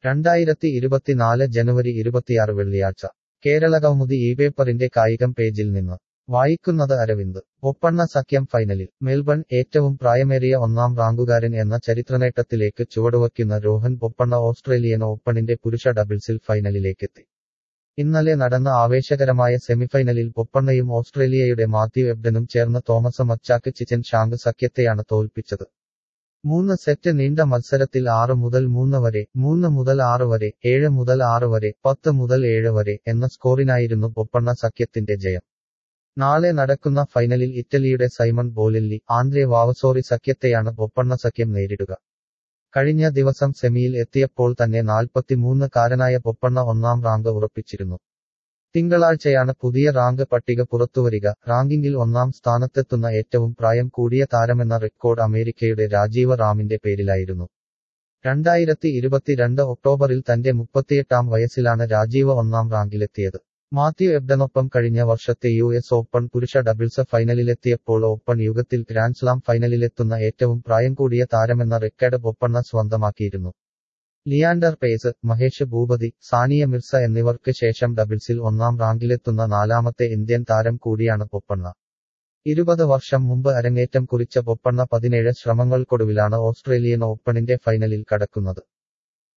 രണ്ടായിരത്തി ഇരുപത്തിനാല് ജനുവരി ഇരുപത്തിയാറ് വെള്ളിയാഴ്ച കേരളകൗമുദി ഈ പേപ്പറിന്റെ കായികം പേജിൽ നിന്ന് വായിക്കുന്നത് അരവിന്ദ് ഒപ്പണ്ണ സഖ്യം ഫൈനലിൽ മെൽബൺ ഏറ്റവും പ്രായമേറിയ ഒന്നാം റാങ്കുകാരൻ എന്ന ചരിത്രനേട്ടത്തിലേക്ക് ചുവടുവയ്ക്കുന്ന രോഹൻ ബൊപ്പണ്ണ ഓസ്ട്രേലിയൻ ഓപ്പണിന്റെ പുരുഷ ഡബിൾസിൽ ഫൈനലിലേക്കെത്തി ഇന്നലെ നടന്ന ആവേശകരമായ സെമിഫൈനലിൽ ബൊപ്പണ്ണയും ഓസ്ട്രേലിയയുടെ മാത്യു എബ്ഡനും ചേർന്ന് തോമസ് മച്ചാക്ക് ചിച്ചൻ ഷാങ്ക് സഖ്യത്തെയാണ് തോൽപ്പിച്ചത് മൂന്ന് സെറ്റ് നീണ്ട മത്സരത്തിൽ ആറ് മുതൽ മൂന്ന് വരെ മൂന്ന് മുതൽ ആറ് വരെ ഏഴ് മുതൽ ആറ് വരെ പത്ത് മുതൽ ഏഴ് വരെ എന്ന സ്കോറിനായിരുന്നു ബൊപ്പണ്ണ സഖ്യത്തിന്റെ ജയം നാളെ നടക്കുന്ന ഫൈനലിൽ ഇറ്റലിയുടെ സൈമൺ ബോലെല്ലി ആന്ദ്രെ വാവസോറി സഖ്യത്തെയാണ് ബൊപ്പണ്ണ സഖ്യം നേരിടുക കഴിഞ്ഞ ദിവസം സെമിയിൽ എത്തിയപ്പോൾ തന്നെ നാൽപ്പത്തിമൂന്ന് കാരനായ ബൊപ്പണ്ണ ഒന്നാം റാങ്ക് ഉറപ്പിച്ചിരുന്നു തിങ്കളാഴ്ചയാണ് പുതിയ റാങ്ക് പട്ടിക പുറത്തുവരിക റാങ്കിങ്ങിൽ ഒന്നാം സ്ഥാനത്തെത്തുന്ന ഏറ്റവും പ്രായം കൂടിയ താരമെന്ന റെക്കോർഡ് അമേരിക്കയുടെ രാജീവ റാമിന്റെ പേരിലായിരുന്നു രണ്ടായിരത്തി ഇരുപത്തിരണ്ട് ഒക്ടോബറിൽ തന്റെ മുപ്പത്തിയെട്ടാം വയസ്സിലാണ് രാജീവ ഒന്നാം റാങ്കിലെത്തിയത് മാത്യു എബ്ഡനൊപ്പം കഴിഞ്ഞ വർഷത്തെ യു എസ് ഓപ്പൺ പുരുഷ ഡബിൾസ് ഫൈനലിലെത്തിയപ്പോൾ ഓപ്പൺ യുഗത്തിൽ ഗ്രാൻഡ്സ്ലാം ഫൈനലിലെത്തുന്ന ഏറ്റവും പ്രായം കൂടിയ താരമെന്ന റെക്കോർഡ് ബൊപ്പണ്ണ സ്വന്തമാക്കിയിരുന്നു ലിയാൻഡർ പേസ് മഹേഷ് ഭൂപതി സാനിയ മിർസ എന്നിവർക്ക് ശേഷം ഡബിൾസിൽ ഒന്നാം റാങ്കിലെത്തുന്ന നാലാമത്തെ ഇന്ത്യൻ താരം കൂടിയാണ് ബൊപ്പണ്ണ ഇരുപത് വർഷം മുമ്പ് അരങ്ങേറ്റം കുറിച്ച ബൊപ്പണ്ണ പതിനേഴ് ശ്രമങ്ങൾക്കൊടുവിലാണ് ഓസ്ട്രേലിയൻ ഓപ്പണിന്റെ ഫൈനലിൽ കടക്കുന്നത്